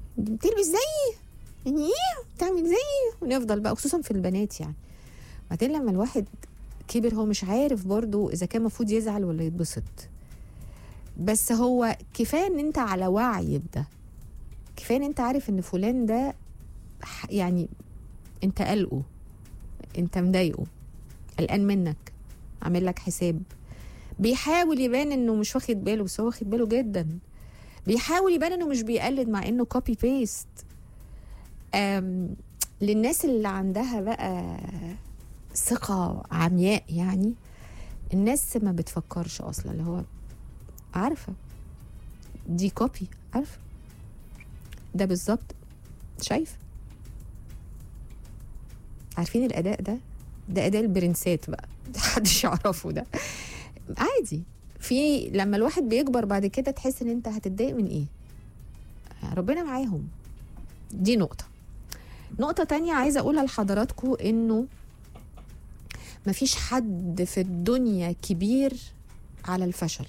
بتلبس زيي يعني ايه بتعمل زيي ونفضل بقى خصوصا في البنات يعني بعدين لما الواحد كبر هو مش عارف برضو اذا كان المفروض يزعل ولا يتبسط بس هو كفايه ان انت على وعي بده كفايه ان انت عارف ان فلان ده ح- يعني انت قلقه انت مضايقه قلقان منك عامل لك حساب بيحاول يبان انه مش واخد باله بس هو واخد باله جدا بيحاول يبان انه مش بيقلد مع انه كوبي بيست للناس اللي عندها بقى ثقة عمياء يعني الناس ما بتفكرش اصلا اللي هو عارفة دي كوبي عارفة ده بالظبط شايف عارفين الاداء ده ده اداء البرنسات بقى محدش يعرفه ده عادي في لما الواحد بيكبر بعد كده تحس ان انت هتتضايق من ايه ربنا معاهم دي نقطة نقطة تانية عايزة أقولها لحضراتكم إنه مفيش حد في الدنيا كبير على الفشل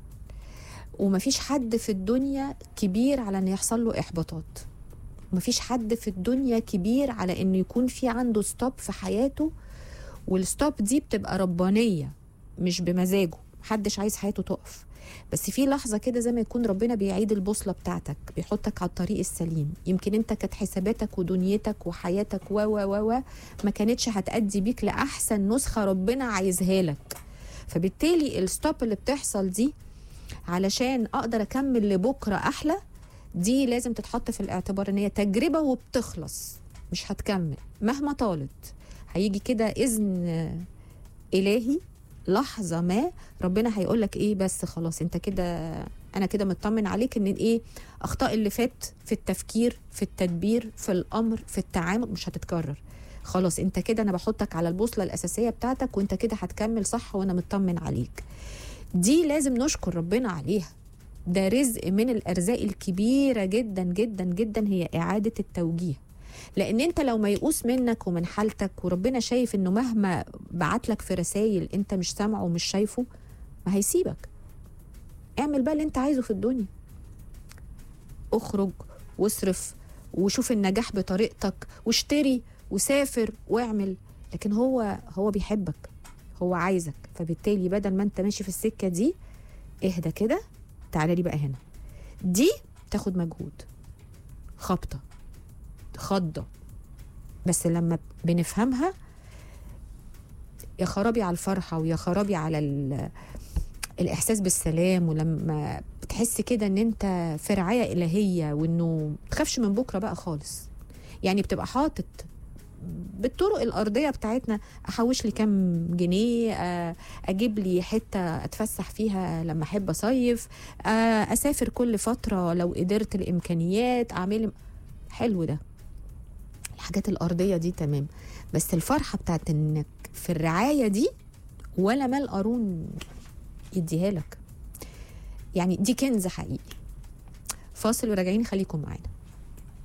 ومفيش حد في الدنيا كبير على إن يحصل له إحباطات مفيش حد في الدنيا كبير على إنه يكون في عنده ستوب في حياته والستوب دي بتبقى ربانية مش بمزاجه محدش عايز حياته تقف بس في لحظه كده زي ما يكون ربنا بيعيد البوصله بتاعتك بيحطك على الطريق السليم يمكن انت كانت حساباتك ودنيتك وحياتك و و و و ما كانتش هتأدي بيك لاحسن نسخه ربنا عايزها لك فبالتالي الستوب اللي بتحصل دي علشان اقدر اكمل لبكره احلى دي لازم تتحط في الاعتبار ان هي تجربه وبتخلص مش هتكمل مهما طالت هيجي كده اذن الهي لحظه ما ربنا هيقول لك ايه بس خلاص انت كده انا كده مطمن عليك ان ايه اخطاء اللي فات في التفكير في التدبير في الامر في التعامل مش هتتكرر خلاص انت كده انا بحطك على البوصله الاساسيه بتاعتك وانت كده هتكمل صح وانا مطمن عليك دي لازم نشكر ربنا عليها ده رزق من الارزاق الكبيره جدا جدا جدا هي اعاده التوجيه لان انت لو ميؤوس منك ومن حالتك وربنا شايف انه مهما بعت لك في رسائل انت مش سامعه ومش شايفه ما هيسيبك اعمل بقى اللي انت عايزه في الدنيا اخرج واصرف وشوف النجاح بطريقتك واشتري وسافر واعمل لكن هو هو بيحبك هو عايزك فبالتالي بدل ما انت ماشي في السكه دي اهدى كده تعالى لي بقى هنا دي تاخد مجهود خبطه خضه بس لما بنفهمها يا خرابي على الفرحه ويا خرابي على ال- الاحساس بالسلام ولما بتحس كده ان انت في رعايه الهيه وانه تخافش من بكره بقى خالص يعني بتبقى حاطط بالطرق الارضيه بتاعتنا احوش لي كام جنيه آه، اجيب لي حته اتفسح فيها لما احب اصيف آه، اسافر كل فتره لو قدرت الامكانيات اعمل حلو ده الحاجات الارضيه دي تمام بس الفرحه بتاعت انك في الرعايه دي ولا مال قارون يديها لك يعني دي كنز حقيقي فاصل وراجعين خليكم معانا